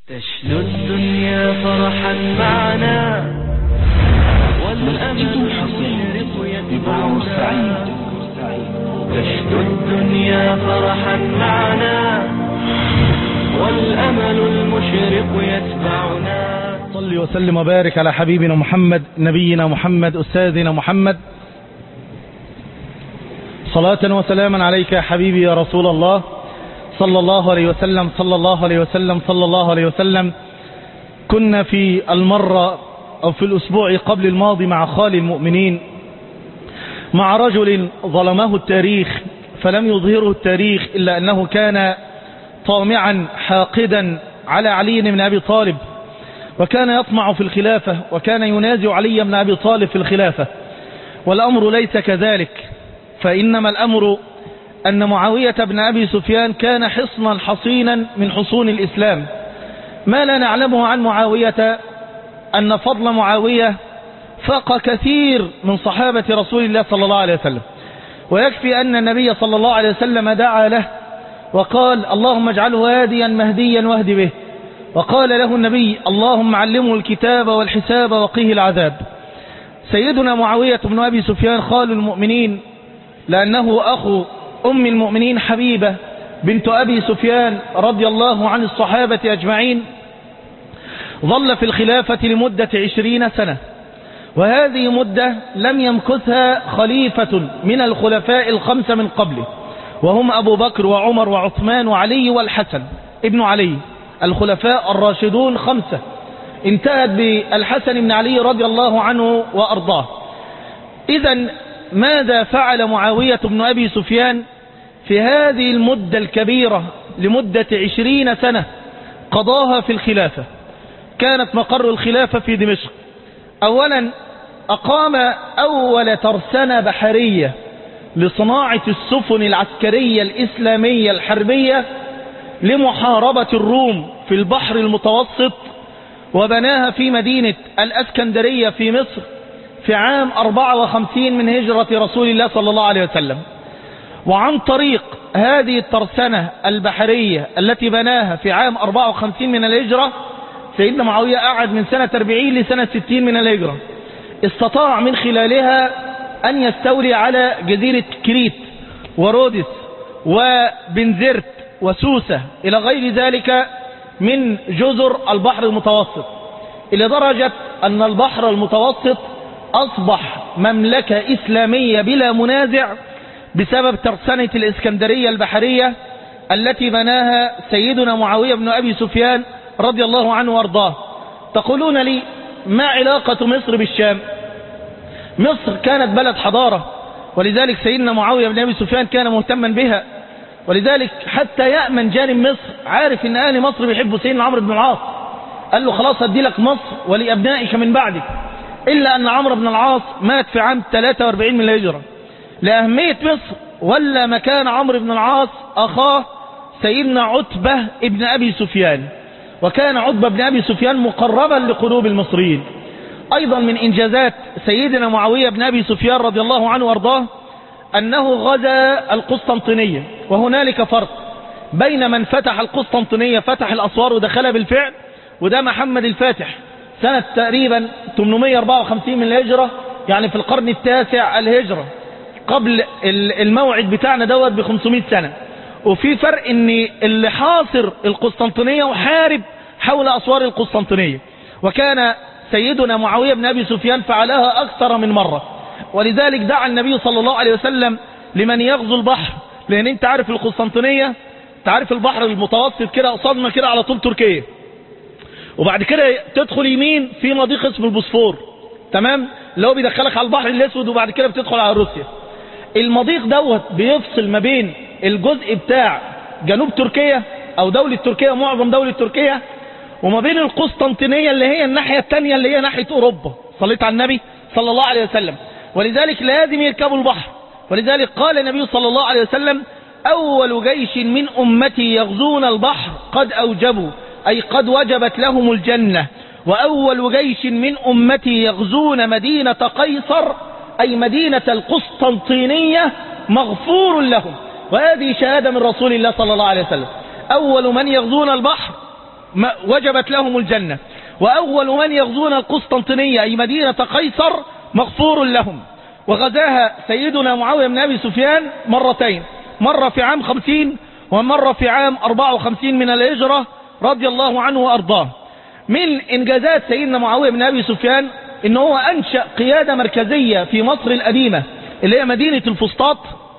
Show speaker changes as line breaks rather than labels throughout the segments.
تشنو الدنيا فرحا معنا والأمل المشرق يتبعنا تشنو الدنيا فرحا معنا والأمل المشرق يتبعنا
صل وسلم وبارك على حبيبنا محمد نبينا محمد أستاذنا محمد صلاة وسلاما عليك يا حبيبي يا رسول الله صلى الله عليه وسلم صلى الله عليه وسلم صلى الله عليه وسلم كنا في المرة أو في الأسبوع قبل الماضي مع خال المؤمنين مع رجل ظلمه التاريخ فلم يظهره التاريخ إلا أنه كان طامعا حاقدا على علي بن أبي طالب وكان يطمع في الخلافة وكان ينازع علي بن أبي طالب في الخلافة والأمر ليس كذلك فإنما الأمر أن معاوية بن أبي سفيان كان حصنا حصينا من حصون الإسلام ما لا نعلمه عن معاوية أن فضل معاوية فاق كثير من صحابة رسول الله صلى الله عليه وسلم ويكفي أن النبي صلى الله عليه وسلم دعا له وقال اللهم اجعله هاديا مهديا واهد به وقال له النبي اللهم علمه الكتاب والحساب وقيه العذاب سيدنا معاوية بن أبي سفيان خال المؤمنين لأنه أخو أم المؤمنين حبيبة بنت أبي سفيان رضي الله عن الصحابة أجمعين ظل في الخلافة لمدة عشرين سنة وهذه مدة لم يمكثها خليفة من الخلفاء الخمسة من قبله وهم أبو بكر وعمر وعثمان وعلي والحسن ابن علي الخلفاء الراشدون خمسة انتهت بالحسن بن علي رضي الله عنه وأرضاه إذا ماذا فعل معاوية بن أبي سفيان في هذه المدة الكبيرة لمدة عشرين سنة قضاها في الخلافة كانت مقر الخلافة في دمشق أولا أقام أول ترسانة بحرية لصناعة السفن العسكرية الإسلامية الحربية لمحاربة الروم في البحر المتوسط وبناها في مدينة الأسكندرية في مصر في عام 54 من هجرة رسول الله صلى الله عليه وسلم وعن طريق هذه الترسانة البحرية التي بناها في عام 54 من الهجرة سيدنا معاوية قعد من سنة 40 لسنة 60 من الهجرة استطاع من خلالها أن يستولي على جزيرة كريت ورودس وبنزرت وسوسة إلى غير ذلك من جزر البحر المتوسط إلى درجة أن البحر المتوسط أصبح مملكة إسلامية بلا منازع بسبب ترسانة الإسكندرية البحرية التي بناها سيدنا معاوية بن أبي سفيان رضي الله عنه وارضاه تقولون لي ما علاقة مصر بالشام مصر كانت بلد حضارة ولذلك سيدنا معاوية بن أبي سفيان كان مهتما بها ولذلك حتى يأمن جانب مصر عارف ان اهل مصر بيحبوا سيدنا عمرو بن العاص قال له خلاص هدي لك مصر ولأبنائك من بعدك إلا أن عمرو بن العاص مات في عام 43 من الهجرة لأهمية مصر ولا مكان عمرو بن العاص أخاه سيدنا عتبة ابن أبي سفيان وكان عتبة بن أبي سفيان مقربا لقلوب المصريين أيضا من إنجازات سيدنا معاوية بن أبي سفيان رضي الله عنه وارضاه أنه غزا القسطنطينية وهنالك فرق بين من فتح القسطنطينية فتح الأسوار ودخلها بالفعل وده محمد الفاتح سنة تقريبا 854 من الهجرة يعني في القرن التاسع الهجرة قبل الموعد بتاعنا دوت ب 500 سنة وفي فرق ان اللي حاصر القسطنطينية وحارب حول أسوار القسطنطينية وكان سيدنا معاوية بن أبي سفيان فعلها أكثر من مرة ولذلك دعا النبي صلى الله عليه وسلم لمن يغزو البحر لأن انت عارف القسطنطينية تعرف البحر المتوسط كده قصادنا كده على طول تركيا وبعد كده تدخل يمين في مضيق اسمه البوسفور تمام اللي هو بيدخلك على البحر الاسود وبعد كده بتدخل على روسيا المضيق دوت بيفصل ما بين الجزء بتاع جنوب تركيا او دولة تركيا معظم دولة تركيا وما بين القسطنطينية اللي هي الناحية التانية اللي هي ناحية اوروبا صليت على النبي صلى الله عليه وسلم ولذلك لازم يركبوا البحر ولذلك قال النبي صلى الله عليه وسلم أول جيش من أمتي يغزون البحر قد أوجبوا أي قد وجبت لهم الجنة وأول جيش من أمتي يغزون مدينة قيصر أي مدينة القسطنطينية مغفور لهم وهذه شهادة من رسول الله صلى الله عليه وسلم أول من يغزون البحر م- وجبت لهم الجنة وأول من يغزون القسطنطينية أي مدينة قيصر مغفور لهم وغزاها سيدنا معاوية بن أبي سفيان مرتين مرة في عام خمسين ومرة في عام أربعة وخمسين من الهجرة رضي الله عنه وأرضاه من إنجازات سيدنا معاوية بن أبي سفيان إن هو أنشأ قيادة مركزية في مصر القديمة اللي هي مدينة الفسطاط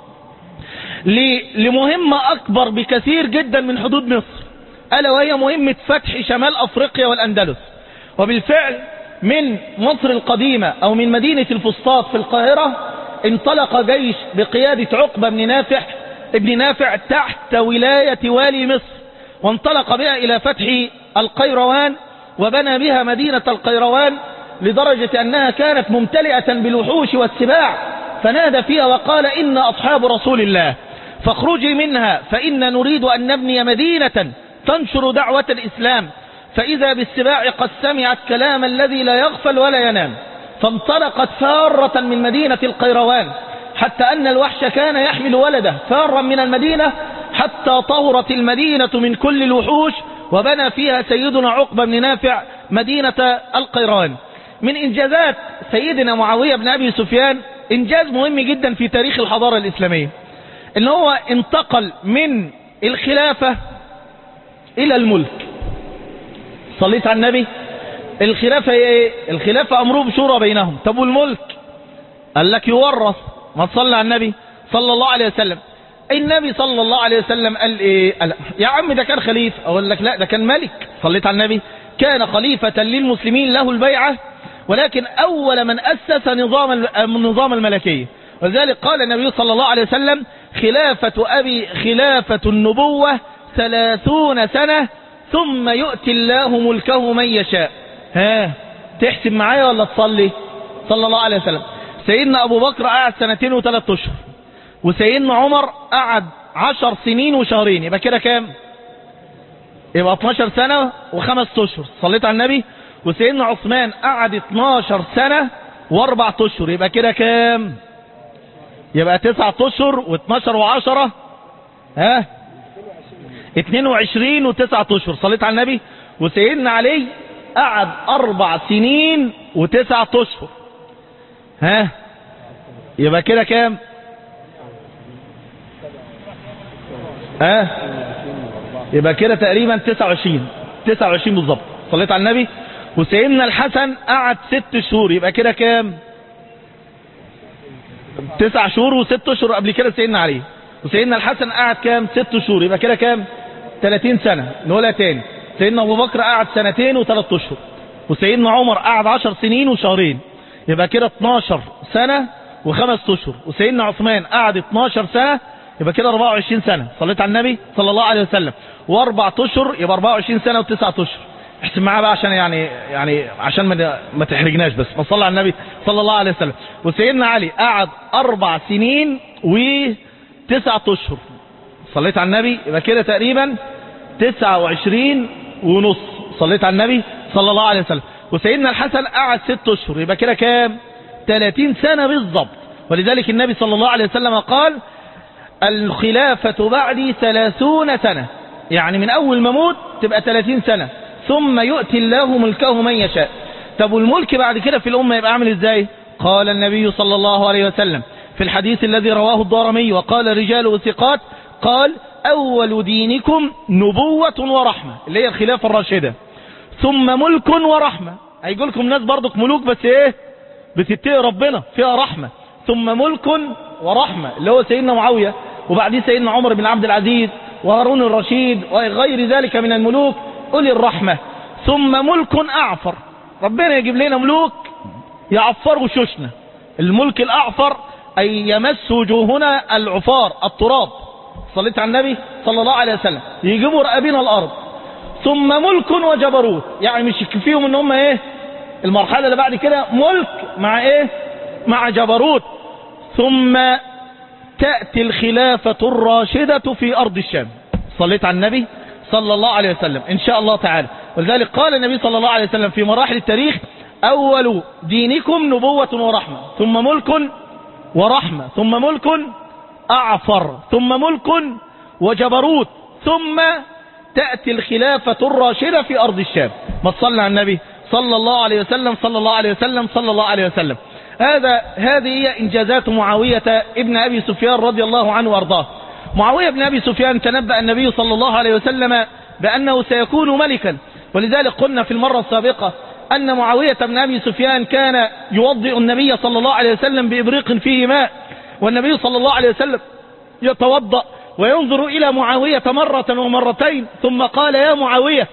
ل- لمهمة أكبر بكثير جدا من حدود مصر ألا وهي مهمة فتح شمال أفريقيا والأندلس وبالفعل من مصر القديمة أو من مدينة الفسطاط في القاهرة انطلق جيش بقيادة عقبة بن نافع ابن نافع تحت ولاية والي مصر وانطلق بها إلى فتح القيروان وبنى بها مدينة القيروان لدرجة أنها كانت ممتلئة بالوحوش والسباع فنادى فيها وقال إن أصحاب رسول الله فاخرجي منها فإن نريد أن نبني مدينة تنشر دعوة الإسلام فإذا بالسباع قد سمعت كلام الذي لا يغفل ولا ينام فانطلقت فارة من مدينة القيروان حتى أن الوحش كان يحمل ولده فارا من المدينة حتى طهرت المدينة من كل الوحوش وبنى فيها سيدنا عقبة بن نافع مدينة القيروان من إنجازات سيدنا معاوية بن أبي سفيان إنجاز مهم جدا في تاريخ الحضارة الإسلامية إن هو انتقل من الخلافة إلى الملك صليت على النبي الخلافة هي ايه الخلافة امره بشورى بينهم طب والملك قال لك يورث ما تصلي على النبي صلى الله عليه وسلم النبي صلى الله عليه وسلم قال ايه قال يا عم ده كان خليفة اقول لك لا ده كان ملك صليت على النبي كان خليفة للمسلمين له البيعة ولكن اول من اسس نظام النظام الملكية ولذلك قال النبي صلى الله عليه وسلم خلافة ابي خلافة النبوة ثلاثون سنة ثم يؤتي الله ملكه من يشاء ها تحسب معايا ولا تصلي صلى الله عليه وسلم سيدنا أبو بكر قعد سنتين وثلاث أشهر وسيدنا عمر قعد عشر سنين وشهرين يبقى كده كام يبقى 12 سنة وخمس أشهر صليت على النبي وسيدنا عثمان قعد 12 سنة واربع أشهر يبقى كده كام يبقى تسعة أشهر و12 وعشرة ها 22 وتسعة أشهر صليت على النبي وسيدنا علي قعد أربع سنين وتسعة أشهر ها يبقى كده كام ها يبقى كده تقريبا 29 29 بالظبط صليت على النبي وسيدنا الحسن قعد ست شهور يبقى كده كام تسع شهور وست اشهر قبل كده سيدنا علي وسيدنا الحسن قعد كام ست شهور يبقى كده كام 30 سنة نقولها تاني سيدنا ابو بكر قعد سنتين وثلاث اشهر وسيدنا عمر قعد 10 سنين وشهرين يبقى كده 12 سنة وخمس اشهر وسيدنا عثمان قعد 12 سنة يبقى كده 24 سنة صليت على النبي صلى الله عليه وسلم واربع اشهر يبقى 24 سنة وتسعة اشهر احسب معايا بقى عشان يعني يعني عشان ما ما تحرجناش بس ما صلى على النبي صلى الله عليه وسلم وسيدنا علي قعد اربع سنين وتسعة اشهر صليت على النبي يبقى كده تقريبا 29 ونص صليت على النبي صلى الله عليه وسلم وسيدنا الحسن قعد ست اشهر يبقى كده كام 30 سنة بالضبط ولذلك النبي صلى الله عليه وسلم قال الخلافة بعدي ثلاثون سنة يعني من أول ما موت تبقى 30 سنة ثم يؤتي الله ملكه من يشاء طب والملك بعد كده في الأمة يبقى عامل ازاي قال النبي صلى الله عليه وسلم في الحديث الذي رواه الضارمي وقال رجال ثقات قال أول دينكم نبوة ورحمة اللي هي الخلافة الراشدة ثم ملك ورحمة هيقول لكم ناس برضك ملوك بس ايه بتتقي ربنا فيها رحمة ثم ملك ورحمة اللي هو سيدنا معاوية وبعديه سيدنا عمر بن عبد العزيز وهارون الرشيد وغير ذلك من الملوك أولي الرحمة ثم ملك أعفر ربنا يجيب لنا ملوك يعفروا شوشنا الملك الأعفر أي يمس وجوهنا العفار التراب صليت على النبي صلى الله عليه وسلم يجيبوا رقابين الأرض ثم ملك وجبروت يعني مش يكفيهم ان هم ايه المرحلة اللي بعد كده ملك مع ايه مع جبروت ثم تأتي الخلافة الراشدة في أرض الشام صليت على النبي صلى الله عليه وسلم إن شاء الله تعالى ولذلك قال النبي صلى الله عليه وسلم في مراحل التاريخ أول دينكم نبوة ورحمة ثم ملك ورحمة ثم ملك أعفر ثم ملك وجبروت ثم تأتي الخلافة الراشدة في أرض الشام ما تصلى على النبي صلى الله عليه وسلم صلى الله عليه وسلم صلى الله عليه وسلم هذا هذه هي إنجازات معاوية ابن أبي سفيان رضي الله عنه وأرضاه معاوية بن أبي سفيان تنبأ النبي صلى الله عليه وسلم بأنه سيكون ملكا ولذلك قلنا في المرة السابقة أن معاوية بن أبي سفيان كان يوضئ النبي صلى الله عليه وسلم بإبريق فيه ماء والنبي صلى الله عليه وسلم يتوضأ وينظر إلى معاوية مرة ومرتين ثم قال يا معاوية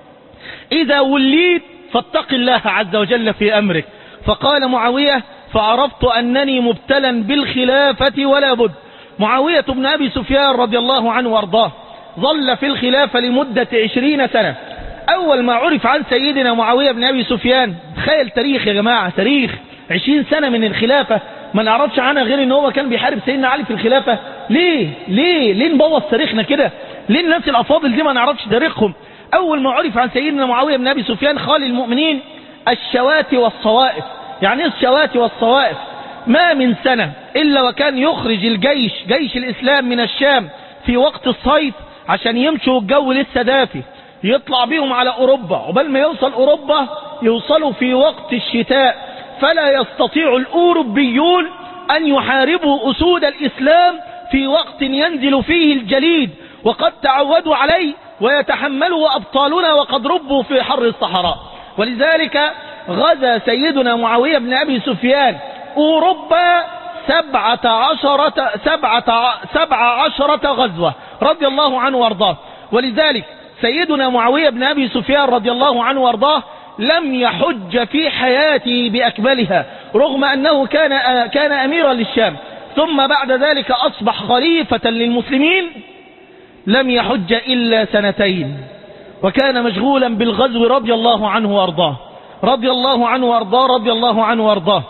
إذا وليت فاتق الله عز وجل في أمرك فقال معاوية فعرفت أنني مبتلا بالخلافة ولا بد معاوية بن أبي سفيان رضي الله عنه وارضاه ظل في الخلافة لمدة عشرين سنة أول ما عرف عن سيدنا معاوية بن أبي سفيان تخيل تاريخ يا جماعة تاريخ عشرين سنة من الخلافة ما نعرفش عنها غير ان هو كان بيحارب سيدنا علي في الخلافة ليه ليه ليه نبوظ تاريخنا كده ليه الناس الأفاضل دي ما نعرفش تاريخهم أول ما عرف عن سيدنا معاوية بن أبي سفيان خال المؤمنين الشوات والصوائف يعني ايه الشوات والصوائف ما من سنة إلا وكان يخرج الجيش جيش الإسلام من الشام في وقت الصيف عشان يمشوا الجو لسه دافي يطلع بيهم على أوروبا وبل ما يوصل أوروبا يوصلوا في وقت الشتاء فلا يستطيع الأوروبيون أن يحاربوا أسود الإسلام في وقت ينزل فيه الجليد وقد تعودوا عليه ويتحمله أبطالنا وقد ربوا في حر الصحراء ولذلك غزا سيدنا معاوية بن أبي سفيان أوروبا سبعة عشرة, سبعة, سبعة عشرة غزوة رضي الله عنه وارضاه ولذلك سيدنا معاوية بن أبي سفيان رضي الله عنه وارضاه لم يحج في حياته بأكملها رغم أنه كان, كان أميرا للشام ثم بعد ذلك أصبح خليفة للمسلمين لم يحج إلا سنتين وكان مشغولا بالغزو رضي الله عنه وارضاه رضي الله عنه وارضاه رضي الله عنه وارضاه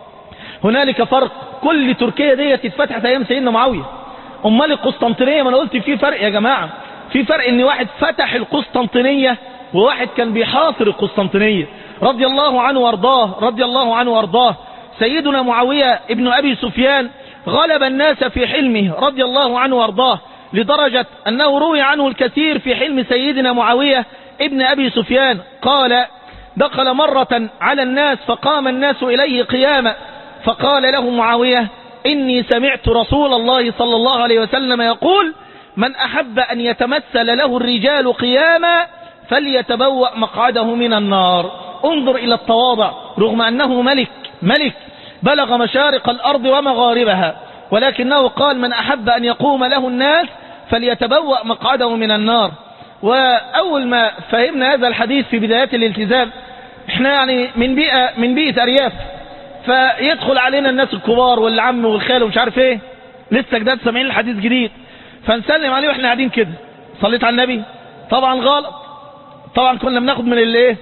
هنالك فرق كل تركيا دي اتفتحت ايام سيدنا معاويه امال القسطنطينيه ما انا قلت في فرق يا جماعه في فرق ان واحد فتح القسطنطينيه وواحد كان بيحاصر القسطنطينيه رضي الله عنه وارضاه رضي الله عنه وارضاه سيدنا معاويه ابن ابي سفيان غلب الناس في حلمه رضي الله عنه وارضاه لدرجة أنه روي عنه الكثير في حلم سيدنا معاوية ابن أبي سفيان قال دخل مرة على الناس فقام الناس إليه قياما فقال له معاوية إني سمعت رسول الله صلى الله عليه وسلم يقول من أحب أن يتمثل له الرجال قياما فليتبوأ مقعده من النار انظر إلى التواضع رغم أنه ملك ملك بلغ مشارق الأرض ومغاربها ولكنه قال من أحب أن يقوم له الناس فليتبوأ مقعده من النار وأول ما فهمنا هذا الحديث في بدايات الالتزام احنا يعني من بيئة من بيئة أرياف فيدخل علينا الناس الكبار والعم والخال ومش عارف ايه لسه جداد سامعين الحديث جديد فنسلم عليه واحنا قاعدين كده صليت على النبي طبعا غلط طبعا كنا بناخد من الايه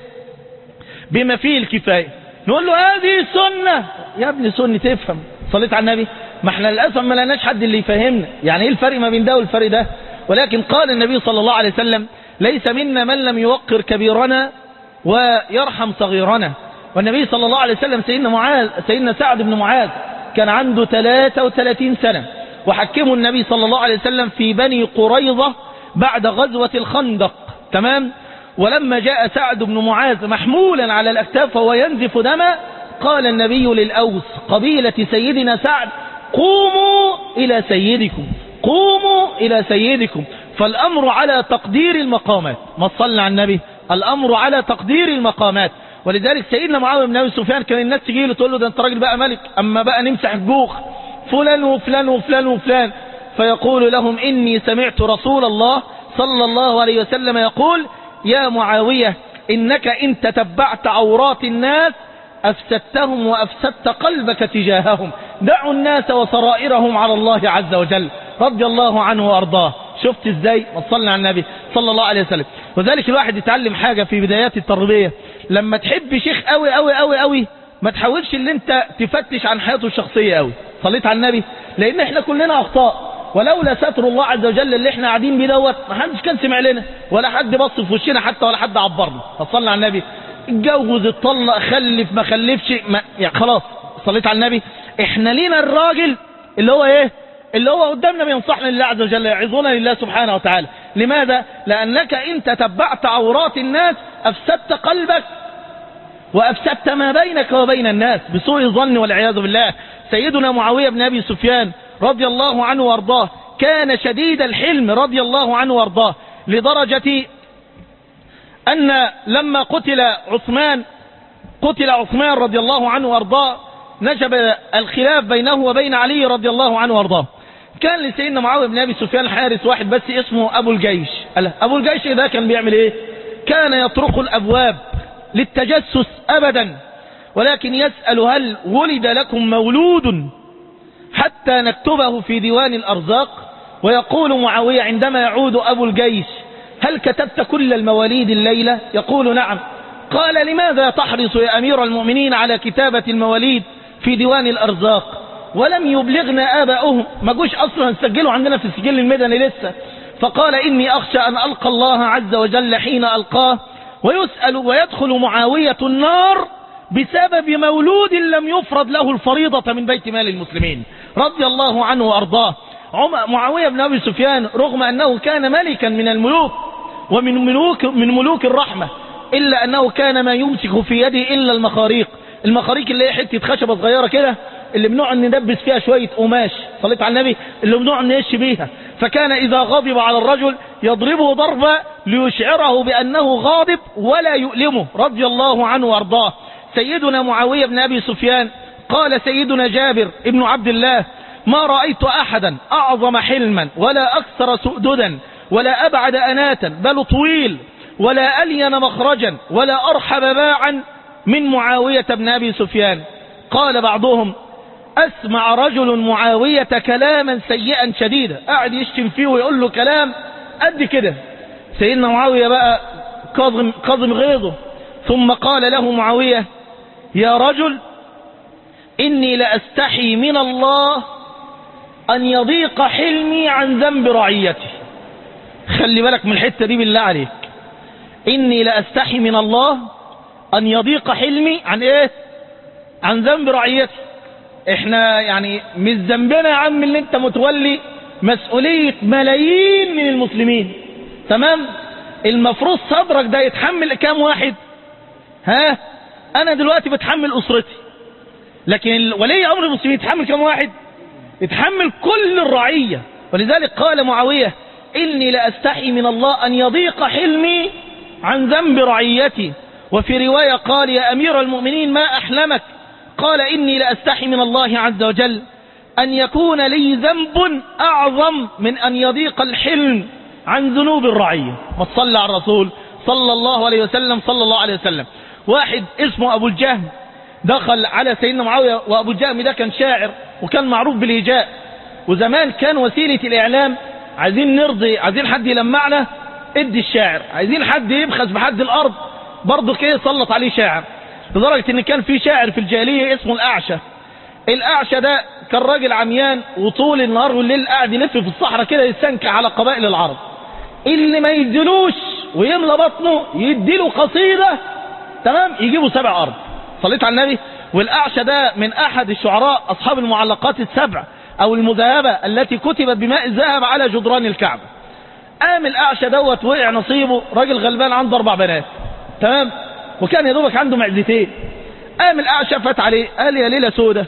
بما فيه الكفايه نقول له هذه سنه يا ابني سنه تفهم صليت على النبي ما احنا للاسف ما لقيناش حد اللي يفهمنا يعني ايه الفرق ما بين ده والفرق ده ولكن قال النبي صلى الله عليه وسلم ليس منا من لم يوقر كبيرنا ويرحم صغيرنا والنبي صلى الله عليه وسلم سيدنا معاذ سيدنا سعد بن معاذ كان عنده 33 سنة وحكمه النبي صلى الله عليه وسلم في بني قريظة بعد غزوة الخندق تمام ولما جاء سعد بن معاذ محمولا على الأكتاف وهو ينزف دما قال النبي للأوس قبيلة سيدنا سعد قوموا إلى سيدكم قوموا إلى سيدكم فالأمر على تقدير المقامات ما صلى على النبي الأمر على تقدير المقامات ولذلك سيدنا معاوية بن أبي سفيان كان الناس تجي له تقول له ده أنت راجل بقى ملك أما بقى نمسح الجوخ فلان وفلان وفلان وفلان فيقول لهم إني سمعت رسول الله صلى الله عليه وسلم يقول يا معاوية إنك إن تتبعت عورات الناس أفسدتهم وأفسدت قلبك تجاههم دعوا الناس وسرائرهم على الله عز وجل رضي الله عنه وأرضاه شفت ازاي وصلنا على النبي صلى الله عليه وسلم وذلك الواحد يتعلم حاجة في بدايات التربية لما تحب شيخ قوي قوي قوي قوي ما تحاولش ان انت تفتش عن حياته الشخصية قوي صليت على النبي لان احنا كلنا اخطاء ولولا ستر الله عز وجل اللي احنا قاعدين بيه دوت ما حدش كان سمع لنا ولا حد بص في وشنا حتى ولا حد عبرنا فصلنا على النبي اتجوز اتطلق خلف ما خلفش ما يعني خلاص صليت على النبي احنا لينا الراجل اللي هو ايه اللي هو قدامنا بينصحنا لله عز وجل يعظنا لله سبحانه وتعالى لماذا لأنك إن تتبعت عورات الناس أفسدت قلبك وأفسدت ما بينك وبين الناس بسوء الظن والعياذ بالله سيدنا معاوية بن أبي سفيان رضي الله عنه وارضاه كان شديد الحلم رضي الله عنه وارضاه لدرجة أن لما قتل عثمان قتل عثمان رضي الله عنه وارضاه نجب الخلاف بينه وبين علي رضي الله عنه وارضاه كان لسيدنا معاوية بن أبي سفيان حارس واحد بس اسمه أبو الجيش قال أبو الجيش ده كان بيعمل إيه كان يطرق الأبواب للتجسس أبدا ولكن يسأل هل ولد لكم مولود حتى نكتبه في ديوان الأرزاق ويقول معاوية عندما يعود أبو الجيش هل كتبت كل المواليد الليلة يقول نعم قال لماذا تحرص يا أمير المؤمنين على كتابة المواليد في ديوان الأرزاق ولم يبلغنا آباؤهم ما جوش أصلا سجلوا عندنا في السجل المدني لسه فقال إني أخشى أن ألقى الله عز وجل حين ألقاه ويسأل ويدخل معاوية النار بسبب مولود لم يفرض له الفريضة من بيت مال المسلمين رضي الله عنه وأرضاه معاوية بن أبي سفيان رغم أنه كان ملكا من الملوك ومن ملوك, من ملوك الرحمة إلا أنه كان ما يمسك في يده إلا المخاريق المخاريق اللي هي حتة خشبة صغيرة كده اللي بنقعد ندبس فيها شوية قماش صليت على النبي اللي بنقعد نيش بيها فكان إذا غضب على الرجل يضربه ضربة ليشعره بأنه غاضب ولا يؤلمه رضي الله عنه وارضاه سيدنا معاوية بن أبي سفيان قال سيدنا جابر ابن عبد الله ما رأيت أحدا أعظم حلما ولا أكثر سؤددا ولا أبعد أناتا بل طويل ولا ألين مخرجا ولا أرحب باعا من معاوية بن أبي سفيان قال بعضهم أسمع رجل معاوية كلاما سيئا شديدا قاعد يشتم فيه ويقول له كلام قد كده سيدنا معاوية بقى كاظم, كاظم غيظه ثم قال له معاوية يا رجل إني لأستحي من الله أن يضيق حلمي عن ذنب رعيتي خلي بالك من الحتة دي بالله عليك إني لأستحي من الله أن يضيق حلمي عن إيه عن ذنب رعيتي احنا يعني مش ذنبنا يا عم اللي انت متولي مسؤولية ملايين من المسلمين تمام المفروض صدرك ده يتحمل كام واحد ها انا دلوقتي بتحمل اسرتي لكن ولي امر المسلمين يتحمل كام واحد يتحمل كل الرعية ولذلك قال معاوية اني لاستحي من الله ان يضيق حلمي عن ذنب رعيتي وفي رواية قال يا امير المؤمنين ما احلمك قال إني لأستحي من الله عز وجل أن يكون لي ذنب أعظم من أن يضيق الحلم عن ذنوب الرعية ما تصلى على الرسول صلى الله عليه وسلم صلى الله عليه وسلم واحد اسمه أبو الجهم دخل على سيدنا معاوية وأبو الجهم ده كان شاعر وكان معروف بالهجاء وزمان كان وسيلة الإعلام عايزين نرضي عايزين حد يلمعنا ادي الشاعر عايزين حد يبخس بحد الأرض برضه كده سلط عليه شاعر لدرجة ان كان في شاعر في الجاهلية اسمه الاعشى الاعشى ده كان راجل عميان وطول النهار والليل قاعد يلف في الصحراء كده يستنكى على قبائل العرب اللي ما يديلوش ويملى بطنه يديله قصيدة تمام يجيبوا سبع ارض صليت على النبي والاعشى ده من احد الشعراء اصحاب المعلقات السبع او المذهبة التي كتبت بماء الذهب على جدران الكعبة قام الاعشى دوت وقع نصيبه راجل غلبان عنده اربع بنات تمام وكان يا دوبك عنده معدتين قام الاعشى فات عليه قال يا ليله سودة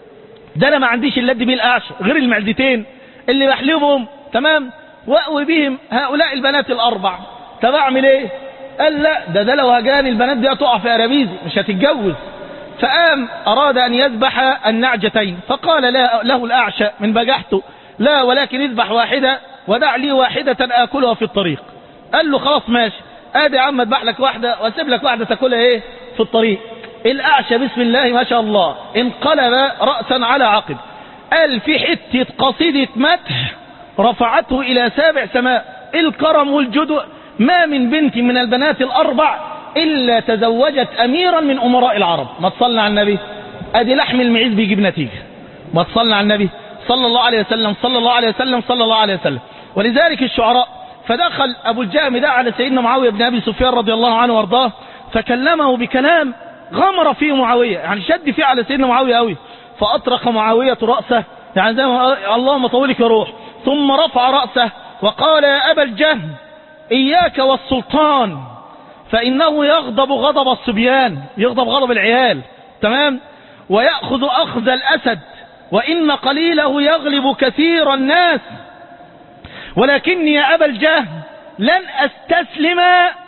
ده انا ما عنديش الا ادي بيه الاعشى غير المعدتين اللي بحلبهم تمام واقوي بهم هؤلاء البنات الاربع طب اعمل ايه قال لا ده ده لو هجاني البنات دي هتقع في ارابيزي مش هتتجوز فقام اراد ان يذبح النعجتين فقال لا له الاعشى من بجحته لا ولكن اذبح واحده ودع لي واحده اكلها في الطريق قال له خلاص ماشي ادي يا عم اذبح لك واحدة واسيب لك واحدة تاكلها ايه في الطريق الاعشى بسم الله ما شاء الله انقلب رأسا على عقب قال في حتة قصيدة مدح رفعته الى سابع سماء الكرم والجدع ما من بنت من البنات الاربع الا تزوجت اميرا من امراء العرب ما تصلى على النبي ادي لحم المعيز بيجيب نتيجة ما تصلى على النبي صلى الله عليه وسلم صلى الله عليه وسلم صلى الله عليه وسلم ولذلك الشعراء فدخل أبو الجهم ده على سيدنا معاوية بن أبي سفيان رضي الله عنه وارضاه فكلمه بكلام غمر فيه معاوية يعني شد فيه على سيدنا معاوية قوي فأطرق معاوية رأسه يعني زي ما اللهم طولك يا روح ثم رفع رأسه وقال يا أبا الجهم إياك والسلطان فإنه يغضب غضب الصبيان يغضب غضب العيال تمام ويأخذ أخذ الأسد وإن قليله يغلب كثير الناس ولكني يا أبا الجهم لن أستسلم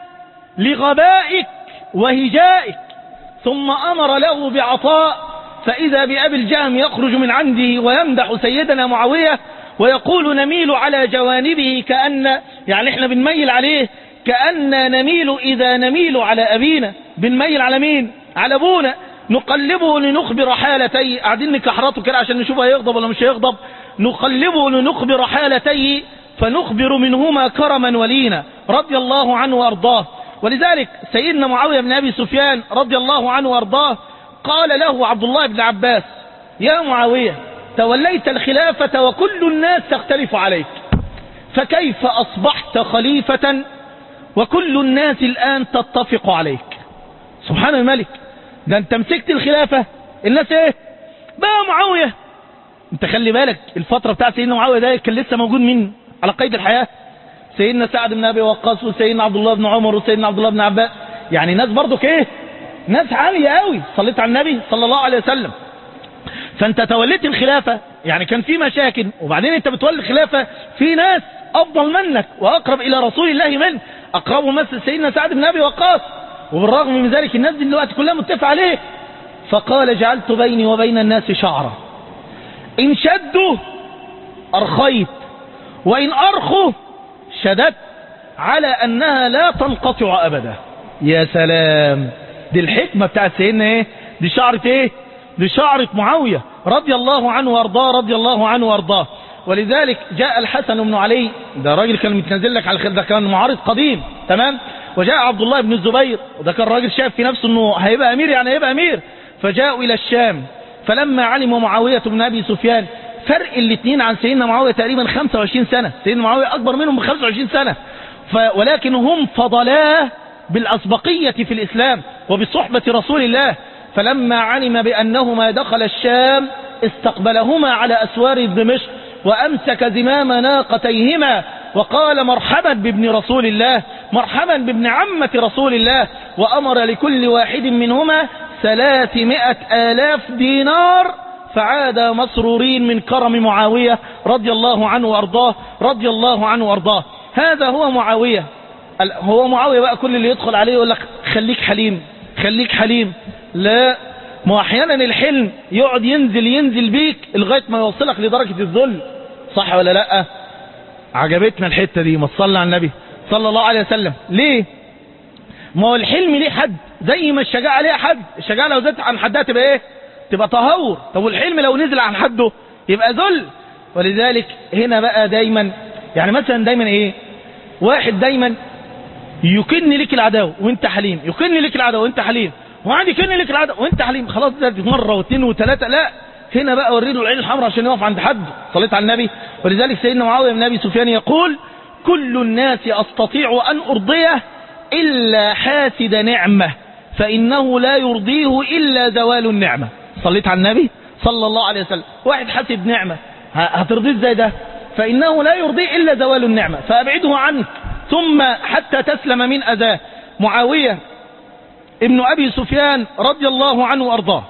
لغبائك وهجائك ثم أمر له بعطاء فإذا بأبي الجهم يخرج من عنده ويمدح سيدنا معاوية ويقول نميل على جوانبه كأن يعني احنا بنميل عليه كأن نميل إذا نميل على أبينا بنميل على مين على أبونا نقلبه لنخبر حالتي قاعدين نكحرته كده عشان نشوف هيغضب ولا مش هيغضب نقلبه لنخبر حالتي فنخبر منهما كرما ولينا رضي الله عنه وأرضاه ولذلك سيدنا معاوية بن أبي سفيان رضي الله عنه وأرضاه قال له عبد الله بن عباس يا معاوية توليت الخلافة وكل الناس تختلف عليك فكيف أصبحت خليفة وكل الناس الآن تتفق عليك سبحان الملك ده انت مسكت الخلافة الناس ايه بقى معاوية انت خلي بالك الفترة بتاعت سيدنا معاوية ده كان لسه موجود مين على قيد الحياة سيدنا سعد بن ابي وقاص وسيدنا عبد الله بن عمر وسيدنا عبد الله بن عباس يعني ناس برضو ايه ناس عالية قوي صليت على النبي صلى الله عليه وسلم فانت توليت الخلافة يعني كان في مشاكل وبعدين انت بتولي الخلافة في ناس افضل منك واقرب الى رسول الله منك اقربه مثل سيدنا سعد بن ابي وقاص وبالرغم من ذلك الناس دي دلوقتي كلها متفق عليه فقال جعلت بيني وبين الناس شعرا ان شدوا ارخيت وان ارخوا شددت على انها لا تنقطع ابدا يا سلام دي الحكمة بتاعت سيدنا ايه دي شعرة ايه دي شعرة معاوية رضي الله عنه وارضاه رضي الله عنه وارضاه ولذلك جاء الحسن بن علي ده راجل كان متنزل لك على الخير ده كان معارض قديم تمام وجاء عبد الله بن الزبير وده كان راجل شايف في نفسه انه هيبقى امير يعني هيبقى امير فجاءوا الى الشام فلما علموا معاوية بن ابي سفيان فرق الاثنين عن سيدنا معاوية تقريبا 25 سنة سيدنا معاوية اكبر منهم ب 25 سنة ف ولكن هم فضلاه بالأسبقية في الإسلام وبصحبة رسول الله فلما علم بأنهما دخل الشام استقبلهما على أسوار دمشق وأمسك زمام ناقتيهما وقال مرحبا بابن رسول الله مرحبا بابن عمة رسول الله وأمر لكل واحد منهما ثلاثمائة آلاف دينار فعاد مسرورين من كرم معاوية رضي الله عنه وأرضاه رضي الله عنه وأرضاه هذا هو معاوية هو معاوية بقى كل اللي يدخل عليه يقول لك خليك حليم خليك حليم لا ما احيانا الحلم يقعد ينزل ينزل بيك لغاية ما يوصلك لدرجة الذل صح ولا لا عجبتنا الحتة دي ما تصلي على النبي صلى الله عليه وسلم ليه ما هو الحلم ليه حد زي ما الشجاعة ليها حد الشجاعة لو زادت عن حدها تبقى ايه تبقى تهور طب والحلم لو نزل عن حده يبقى ذل ولذلك هنا بقى دايما يعني مثلا دايما ايه واحد دايما يكن لك العداوة وانت حليم يكن لك العداوة وانت حليم وعادي يكن لك العداوة وانت حليم خلاص ده مرة واثنين وثلاثة لا هنا بقى وري له العين الحمراء عشان يقف عند حد صليت على النبي ولذلك سيدنا معاوية بن ابي سفيان يقول كل الناس استطيع ان ارضيه الا حاسد نعمة فانه لا يرضيه الا زوال النعمة صليت على النبي صلى الله عليه وسلم واحد حاسد نعمة هترضيه ازاي ده فانه لا يرضيه الا زوال النعمة فابعده عنك ثم حتى تسلم من أذاه معاوية ابن أبي سفيان رضي الله عنه وأرضاه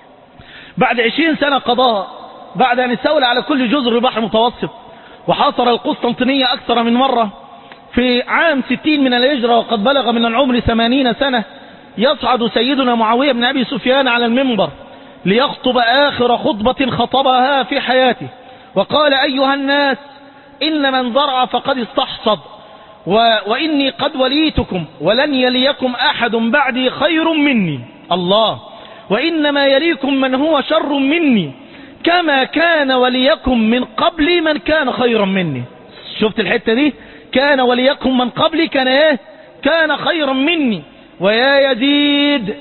بعد عشرين سنة قضاها بعد أن استولى على كل جزر البحر المتوسط وحاصر القسطنطينية أكثر من مرة في عام ستين من الهجرة وقد بلغ من العمر ثمانين سنة يصعد سيدنا معاوية بن أبي سفيان على المنبر ليخطب آخر خطبة خطبها في حياته وقال أيها الناس إن من زرع فقد استحصد و... وإني قد وليتكم ولن يليكم أحد بعدي خير مني الله وإنما يليكم من هو شر مني كما كان وليكم من قبلي من كان خيرا مني شفت الحتة دي كان وليكم من قبلي كان ايه كان خيرا مني ويا يزيد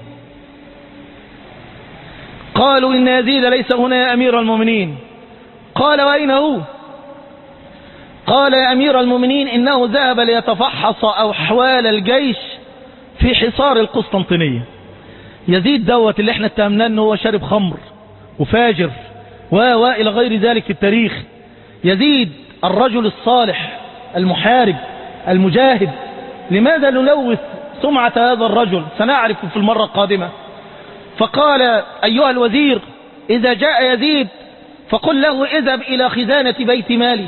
قالوا إن يزيد ليس هنا يا أمير المؤمنين قال وأين هو قال يا أمير المؤمنين إنه ذهب ليتفحص أحوال الجيش في حصار القسطنطينية يزيد دوت اللي احنا اتهمناه انه هو شارب خمر وفاجر و إلى غير ذلك في التاريخ يزيد الرجل الصالح المحارب المجاهد لماذا نلوث سمعة هذا الرجل سنعرف في المرة القادمة فقال أيها الوزير إذا جاء يزيد فقل له اذهب إلى خزانة بيت مالي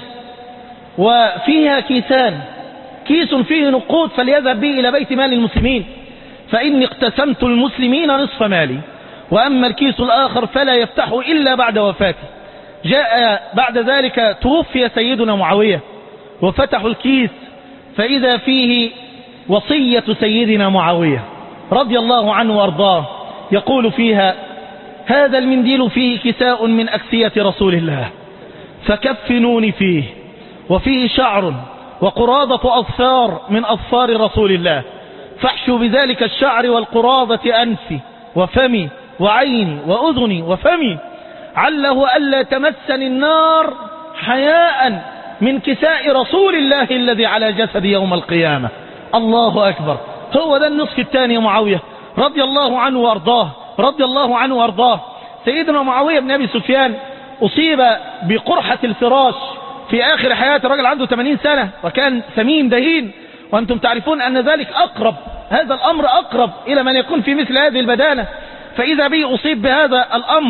وفيها كيسان كيس فيه نقود فليذهب به إلى بيت مال المسلمين فإني اقتسمت المسلمين نصف مالي وأما الكيس الآخر فلا يفتحه إلا بعد وفاتي جاء بعد ذلك توفي سيدنا معاوية وفتحوا الكيس فإذا فيه وصية سيدنا معاوية رضي الله عنه وارضاه يقول فيها هذا المنديل فيه كساء من أكسية رسول الله فكفنوني فيه وفيه شعر وقراضة أظفار من أظفار رسول الله فاحشوا بذلك الشعر والقراضة أنفي وفمي وعيني وأذني وفمي عله ألا تمسني النار حياء من كساء رسول الله الذي على جسد يوم القيامة الله أكبر هو ده النصف الثاني يا معاوية رضي الله عنه وارضاه رضي الله عنه وارضاه سيدنا معاوية بن أبي سفيان أصيب بقرحة الفراش في آخر حياة الرجل عنده 80 سنة وكان سمين دهين وأنتم تعرفون أن ذلك أقرب هذا الأمر أقرب إلى من يكون في مثل هذه البدانة فإذا به أصيب بهذا الأمر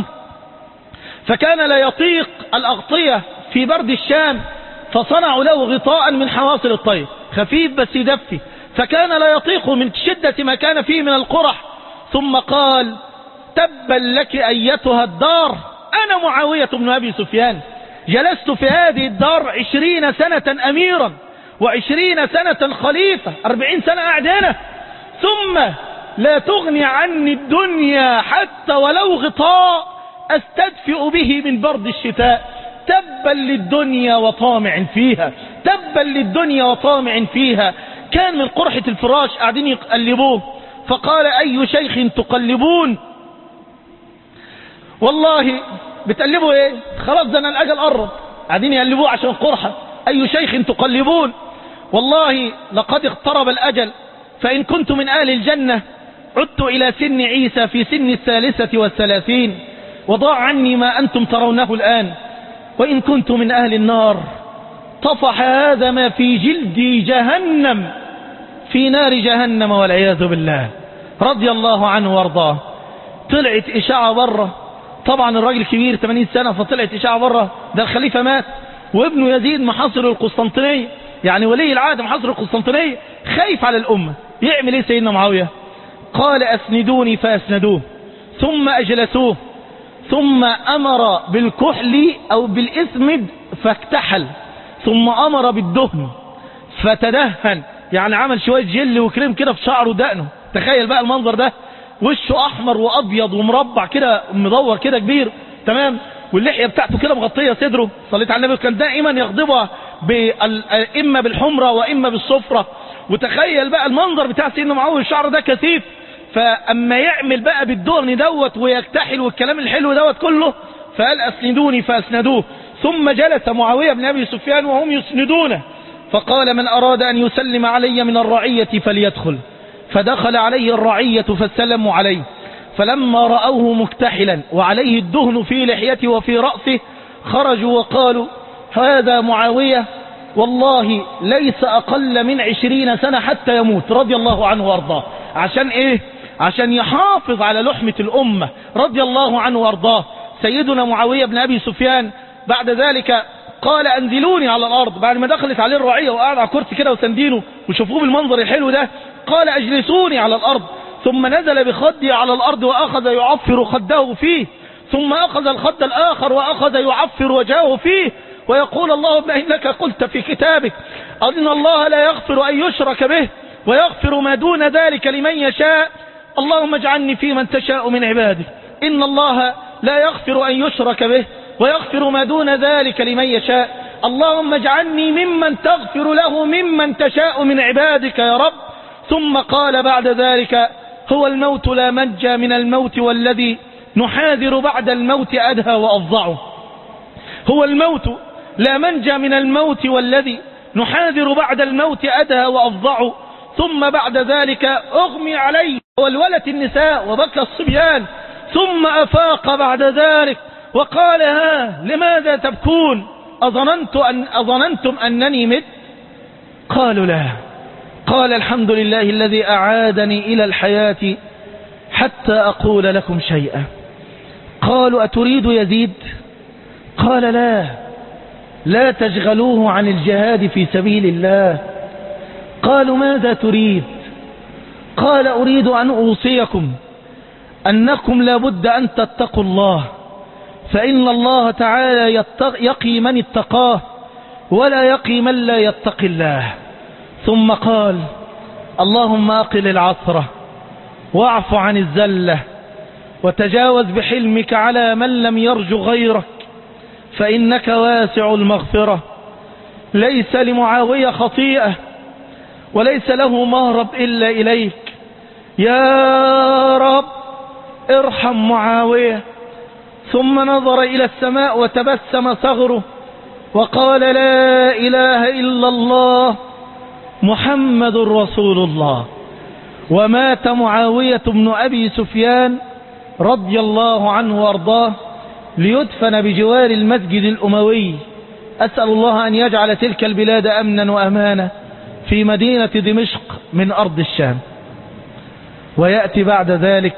فكان لا يطيق الأغطية في برد الشام فصنعوا له غطاء من حواصل الطير خفيف بس يدفي فكان لا يطيق من شدة ما كان فيه من القرح ثم قال تبا لك أيتها الدار أنا معاوية بن أبي سفيان جلست في هذه الدار عشرين سنة أميرا وعشرين سنة خليفة أربعين سنة قاعد هنا ثم لا تغني عني الدنيا حتى ولو غطاء أستدفئ به من برد الشتاء تبا للدنيا وطامع فيها تبا للدنيا وطامع فيها كان من قرحة الفراش قاعدين يقلبوه فقال أي شيخ تقلبون والله بتقلبوا ايه خلاص ده انا الاجل قرب قاعدين يقلبوه عشان القرحة اي شيخ تقلبون والله لقد اقترب الاجل فان كنت من اهل الجنة عدت الى سن عيسى في سن الثالثة والثلاثين وضاع عني ما انتم ترونه الان وان كنت من اهل النار طفح هذا ما في جلدي جهنم في نار جهنم والعياذ بالله رضي الله عنه وارضاه طلعت اشاعة بره طبعا الراجل كبير 80 سنة فطلعت اشاعة بره ده الخليفة مات وابنه يزيد محاصر القسطنطينية يعني ولي العهد محاصر القسطنطينية خايف على الأمة يعمل ايه سيدنا معاوية قال اسندوني فاسندوه ثم اجلسوه ثم امر بالكحل او بالاسمد فاكتحل ثم امر بالدهن فتدهن يعني عمل شوية جل وكريم كده في شعره ودقنه تخيل بقى المنظر ده وشه احمر وابيض ومربع كده مدور كده كبير تمام واللحية بتاعته كده مغطية صدره صليت على النبي كان دائما يغضبها بال... اما بالحمرة واما بالصفرة وتخيل بقى المنظر بتاع سيدنا معاوية الشعر ده كثيف فاما يعمل بقى بالدهن دوت ويكتحل والكلام الحلو دوت كله فقال اسندوني فاسندوه ثم جلس معاوية بن ابي سفيان وهم يسندونه فقال من اراد ان يسلم علي من الرعية فليدخل فدخل عليه الرعية فسلموا عليه فلما رأوه مكتحلا وعليه الدهن في لحيته وفي رأسه خرجوا وقالوا هذا معاوية والله ليس أقل من عشرين سنة حتى يموت رضي الله عنه وارضاه عشان ايه عشان يحافظ على لحمة الأمة رضي الله عنه وارضاه سيدنا معاوية بن أبي سفيان بعد ذلك قال أنزلوني على الأرض بعد ما دخلت عليه الرعية وقعد على كرسي كده وسندينه وشوفوه بالمنظر الحلو ده قال أجلسوني على الأرض ثم نزل بخدي على الأرض وأخذ يعفر خده فيه ثم أخذ الخد الآخر وأخذ يعفر وجهه فيه ويقول اللهم إنك قلت في كتابك أن الله لا يغفر أن يشرك به ويغفر ما دون ذلك لمن يشاء اللهم اجعلني في من تشاء من عبادك إن الله لا يغفر أن يشرك به ويغفر ما دون ذلك لمن يشاء اللهم اجعلني ممن تغفر له ممن تشاء من عبادك يا رب ثم قال بعد ذلك هو الموت لا منجى من الموت والذي نحاذر بعد الموت أدهى وأفظعه هو الموت لا منجى من الموت والذي نحاذر بعد الموت أدهى وأفظعه ثم بعد ذلك أغمي عليه والولت النساء وبكى الصبيان ثم أفاق بعد ذلك وقال ها لماذا تبكون أظننت أن أظننتم أنني مت قالوا لا قال الحمد لله الذي أعادني إلى الحياة حتى أقول لكم شيئا قالوا أتريد يزيد قال لا لا تشغلوه عن الجهاد في سبيل الله قالوا ماذا تريد قال أريد أن أوصيكم أنكم لابد أن تتقوا الله فإن الله تعالى يتق يقي من اتقاه ولا يقي من لا يتقي الله ثم قال اللهم أقل العثرة واعف عن الزلة وتجاوز بحلمك على من لم يرجو غيرك فإنك واسع المغفرة ليس لمعاوية خطيئة وليس له مهرب إلا إليك يا رب ارحم معاوية ثم نظر إلى السماء وتبسم صغره وقال لا إله إلا الله محمد رسول الله ومات معاوية بن أبي سفيان رضي الله عنه وارضاه ليدفن بجوار المسجد الأموي أسأل الله أن يجعل تلك البلاد أمنا وأمانا في مدينة دمشق من أرض الشام ويأتي بعد ذلك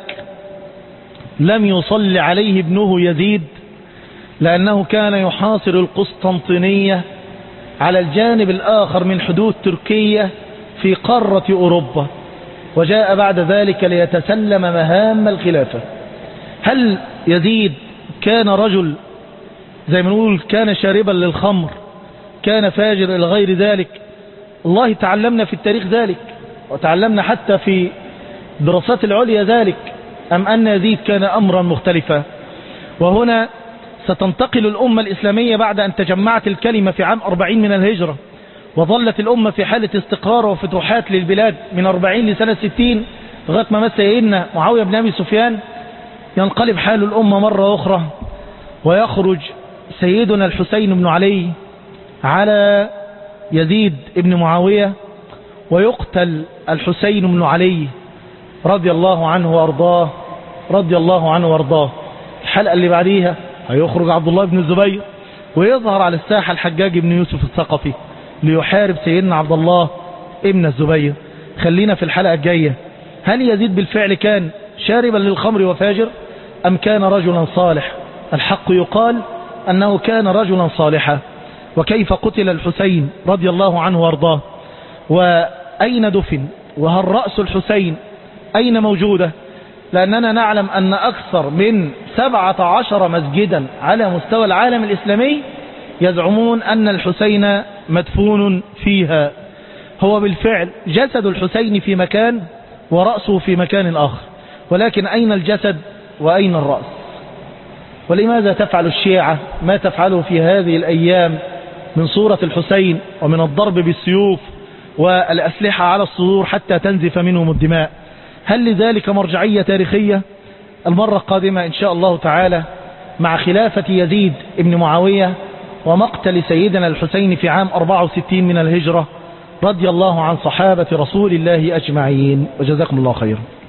لم يصل عليه ابنه يزيد لأنه كان يحاصر القسطنطينية على الجانب الآخر من حدود تركيا في قارة أوروبا وجاء بعد ذلك ليتسلم مهام الخلافة هل يزيد كان رجل زي ما نقول كان شاربا للخمر كان فاجر إلى غير ذلك الله تعلمنا في التاريخ ذلك وتعلمنا حتى في دراسات العليا ذلك أم أن يزيد كان أمرا مختلفا وهنا ستنتقل الأمة الإسلامية بعد أن تجمعت الكلمة في عام 40 من الهجرة وظلت الأمة في حالة استقرار وفتوحات للبلاد من 40 لسنة 60 لغاية ما مس سيدنا معاوية بن أبي سفيان ينقلب حال الأمة مرة أخرى ويخرج سيدنا الحسين بن علي على يزيد بن معاوية ويقتل الحسين بن علي رضي الله عنه وارضاه رضي الله عنه وارضاه الحلقة اللي بعديها هيخرج عبد الله بن الزبير ويظهر على الساحة الحجاج بن يوسف الثقفي ليحارب سيدنا عبد الله ابن الزبير خلينا في الحلقة الجاية هل يزيد بالفعل كان شاربا للخمر وفاجر أم كان رجلا صالح الحق يقال أنه كان رجلا صالحا وكيف قتل الحسين رضي الله عنه وارضاه وأين دفن وهل رأس الحسين أين موجودة لأننا نعلم أن أكثر من سبعة عشر مسجدا على مستوى العالم الإسلامي يزعمون أن الحسين مدفون فيها هو بالفعل جسد الحسين في مكان ورأسه في مكان آخر ولكن أين الجسد وأين الرأس ولماذا تفعل الشيعة ما تفعله في هذه الأيام من صورة الحسين ومن الضرب بالسيوف والأسلحة على الصدور حتى تنزف منهم الدماء هل لذلك مرجعية تاريخية المرة القادمة إن شاء الله تعالى مع خلافة يزيد ابن معاوية ومقتل سيدنا الحسين في عام 64 من الهجرة رضي الله عن صحابة رسول الله أجمعين وجزاكم الله خيرا